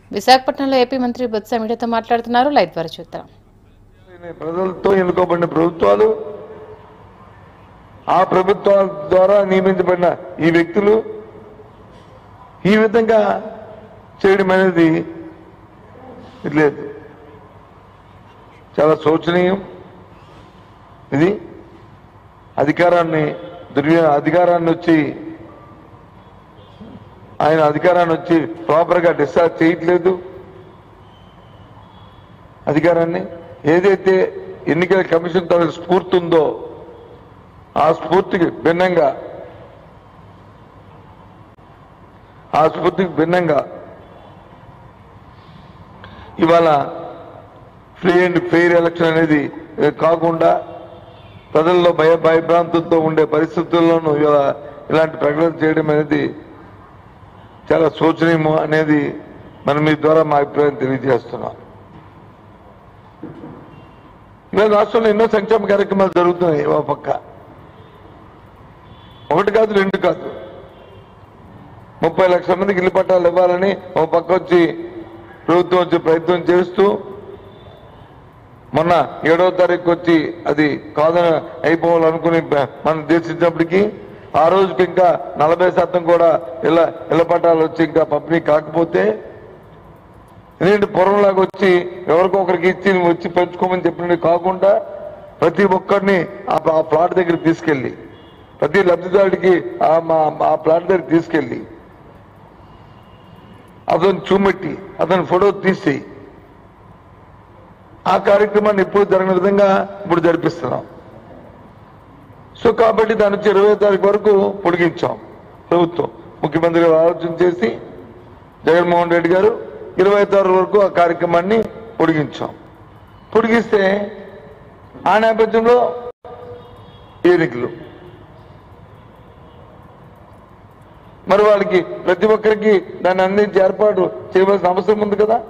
విశాఖపట్నంలో ఏపీ మంత్రి బొత్స మీడియాతో మాట్లాడుతున్నారు లైవ్ ద్వారా చూద్దాం ప్రజలతో ఎన్నుకోబడిన ప్రభుత్వాలు ఆ ప్రభుత్వాల ద్వారా నియమించబడిన ఈ వ్యక్తులు ఈ విధంగా చేయడం అనేది ఇది లేదు చాలా శోచనీయం ఇది అధికారాన్ని దుర్వ్య అధికారాన్ని వచ్చి ఆయన అధికారాన్ని వచ్చి ప్రాపర్గా డిశ్చార్జ్ చేయట్లేదు అధికారాన్ని ఏదైతే ఎన్నికల కమిషన్ తనకు స్ఫూర్తి ఉందో ఆ స్ఫూర్తికి భిన్నంగా ఆ స్ఫూర్తికి భిన్నంగా ఇవాళ ఫ్రీ అండ్ ఫెయిర్ ఎలక్షన్ అనేది ఏ, కాకుండా ప్రజల్లో భయ భయభ్రాంతులతో ఉండే పరిస్థితుల్లోనూ ఇవాళ ఇలాంటి ప్రకటన చేయడం అనేది చాలా శోచనీయము అనేది మనం మీ ద్వారా మా అభిప్రాయం తెలియజేస్తున్నాం ఇవాళ రాష్ట్రంలో ఎన్నో సంక్షేమ కార్యక్రమాలు జరుగుతున్నాయి ఓ పక్క ఒకటి కాదు రెండు కాదు ముప్పై లక్షల మందికి ఇల్లు పట్టాలు ఇవ్వాలని ఓ పక్క వచ్చి ప్రభుత్వం వచ్చి ప్రయత్నం చేస్తూ మొన్న ఏడవ తారీఖు వచ్చి అది కాదని అయిపోవాలనుకుని మనం దేశించినప్పటికీ ఆ రోజుకి ఇంకా నలభై శాతం కూడా ఇళ్ళ ఇళ్ల పట్టాలు వచ్చి ఇంకా పంపిణీ కాకపోతే ఎందుకంటే పూర్వంలాగా వచ్చి ఎవరికో ఒకరికి ఇచ్చి నువ్వు వచ్చి పెంచుకోమని చెప్పినట్టు కాకుండా ప్రతి ఒక్కరిని ఆ ఆ ప్లాట్ దగ్గర తీసుకెళ్ళి ప్రతి లబ్ధిదారుడికి ఆ మా- ఆ ప్లాట్ దగ్గర తీసుకెళ్ళి అతను చూమెట్టి అతని ఫోటో తీసి ఆ కార్యక్రమాన్ని ఎప్పుడు జరగని విధంగా ఇప్పుడు జరిపిస్తున్నాం సో కాబట్టి దాని నుంచి ఇరవై తారీఖు వరకు పొడిగించాం ప్రభుత్వం ముఖ్యమంత్రి గారు ఆలోచన చేసి జగన్మోహన్ రెడ్డి గారు ఇరవై తారీఖు వరకు ఆ కార్యక్రమాన్ని పొడిగించాం పొడిగిస్తే ఆ నేపథ్యంలో ఎన్నికలు మరి వాళ్ళకి ప్రతి ఒక్కరికి దాన్ని అందించే ఏర్పాటు చేయవలసిన అవసరం ఉంది కదా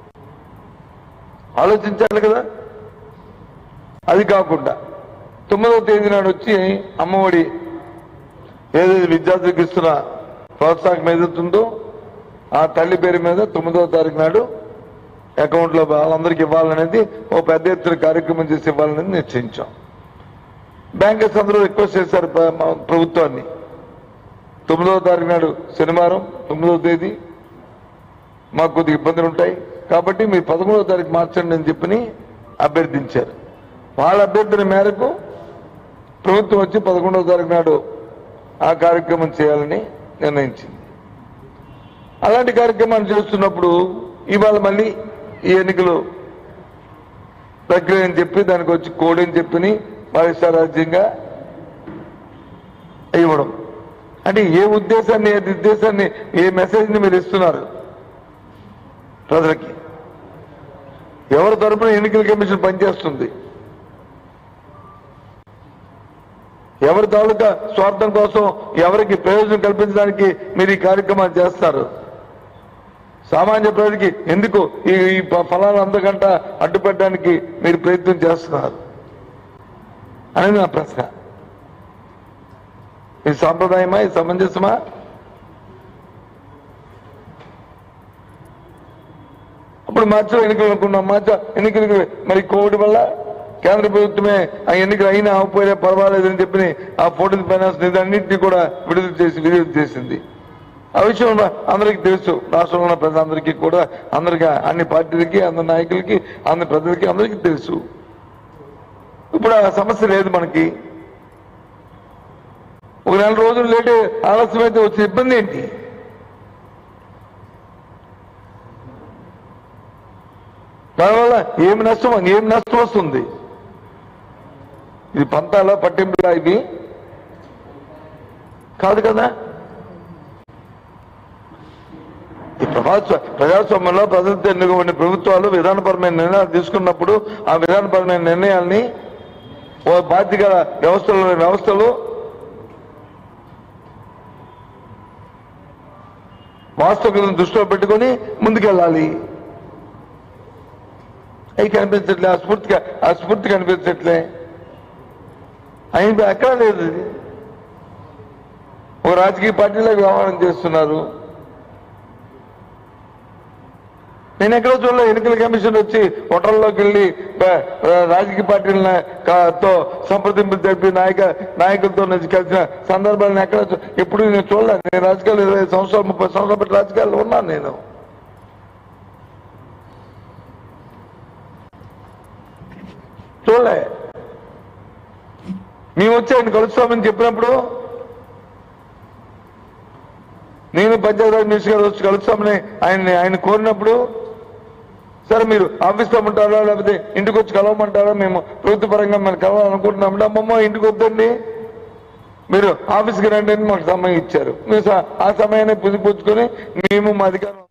ఆలోచించాలి కదా అది కాకుండా తొమ్మిదవ తేదీ నాడు వచ్చి అమ్మఒడి ఏదైతే విద్యార్థులకు ఇస్తున్న ప్రోత్సాహం ఏదైతే ఉందో ఆ తల్లి పేరు మీద తొమ్మిదవ తారీఖు నాడు అకౌంట్లో వాళ్ళందరికీ ఇవ్వాలనేది ఓ పెద్ద ఎత్తున కార్యక్రమం చేసి ఇవ్వాలనేది నిశ్చయించాం బ్యాంకర్స్ అందరూ రిక్వెస్ట్ చేశారు ప్ర- మా ప్రభుత్వాన్ని తొమ్మిదవ తారీఖు నాడు శనివారం తొమ్మిదవ తేదీ మాకు కొద్దిగా ఇబ్బందులు ఉంటాయి కాబట్టి మీరు పదమూడవ తారీఖు మార్చండి అని చెప్పని అభ్యర్థించారు వాళ్ళ అభ్యర్థన మేరకు ప్రభుత్వం వచ్చి పదకొండవ తారీఖు నాడు ఆ కార్యక్రమం చేయాలని నిర్ణయించింది అలాంటి కార్యక్రమాన్ని చేస్తున్నప్పుడు ఇవాళ మళ్ళీ ఈ ఎన్నికలు ప్రక్రియ అని చెప్పి దానికి వచ్చి కోడ్ అని చెప్పి రాజ్యంగా ఇవ్వడం అంటే ఏ ఉద్దేశాన్ని ఏ ఉద్దేశాన్ని ఏ మెసేజ్ని మీరు ఇస్తున్నారు ప్రజలకి ఎవరి తరపున ఎన్నికల కమిషన్ పనిచేస్తుంది ఎవరి తాలూకా స్వార్థం కోసం ఎవరికి ప్రయోజనం కల్పించడానికి మీరు ఈ కార్యక్రమాలు చేస్తారు సామాన్య ప్రజలకి ఎందుకు ఈ ఈ ప- ఫలాలు అందకంట అడ్డుపెట్టడానికి మీరు ప్రయత్నం చేస్తున్నారు అనేది నా ప్రశ్న ఇది సాంప్రదాయమా ఇది సమంజసమా అప్పుడు మార్చిలో ఎన్నికలు అనుకున్నాం మార్చ ఎన్నికలకు మరి కోవిడ్ వల్ల కేంద్ర ప్రభుత్వమే ఆ ఎన్నికలు అయినా ఆగిపోయినా పర్వాలేదని చెప్పి ఆ ఫోర్టీన్ ఫైనాన్స్ నిధి అన్నింటినీ కూడా విడుదల చేసి విడుదల చేసింది ఆ విషయం అందరికీ తెలుసు రాష్ట్రంలో ఉన్న ప్రజలందరికీ కూడా అందరికీ అన్ని పార్టీలకి అందరి నాయకులకి అందరి ప్రజలకి అందరికీ తెలుసు ఇప్పుడు ఆ సమస్య లేదు మనకి ఒక నెల రోజులు లేట్ ఆలస్యమైతే వచ్చే ఇబ్బంది ఏంటి దానివల్ల ఏమి నష్టం ఏమి నష్టం వస్తుంది ఇది పంతాల పట్టింపులా ఇవి కాదు కదా ఈ ప్రజాస్వ ప్రజాస్వామ్యంలో ప్రజలతో ఎన్నుకోబడిన ప్రభుత్వాలు విధానపరమైన నిర్ణయాలు తీసుకున్నప్పుడు ఆ విధానపరమైన నిర్ణయాల్ని ఓ బాధ్యత వ్యవస్థలు వ్యవస్థలు వాస్తవికతను దృష్టిలో పెట్టుకొని ముందుకెళ్ళాలి అవి కనిపించట్లే ఆ స్ఫూర్తిగా ఆ స్ఫూర్తి కనిపించట్లే అయింది ఎక్కడ లేదు ఇది ఒక రాజకీయ పార్టీలో వ్యవహారం చేస్తున్నారు నేను ఎక్కడో చూడలే ఎన్నికల కమిషన్ వచ్చి హోటల్లోకి వెళ్ళి ప- రాజకీయ పార్టీల తో సంప్రదింపులు జరిపి నాయక నాయకులతో నుంచి కలిసిన సందర్భాలను ఎక్కడ చూ- ఎప్పుడు నేను చూడలేదు నేను రాజకీయాలు ఇరవై ఐదు సంవత్సరాలు ముప్పై సంవత్సరాల బట్టి రాజకీయాల్లో ఉన్నాను నేను చూడలే మేము వచ్చి ఆయన కలుస్తామని చెప్పినప్పుడు నేను పంచాయతీరాజ్ మినిస్టర్ గారు వచ్చి కలుస్తామని ఆయన ఆయన కోరినప్పుడు సరే మీరు ఆఫీస్లో ఉంటారా లేకపోతే ఇంటికి వచ్చి కలవమంటారా మేము ప్రభుత్వ పరంగా మేము కలవాలనుకుంటున్నామంటే అమ్మమ్మ ఇంటికి వద్దండి మీరు ఆఫీస్కి రండి అని మాకు సమయం ఇచ్చారు మేము స- ఆ సమయాన్ని పుసిపుచ్చుకొని మేము మా అధికారం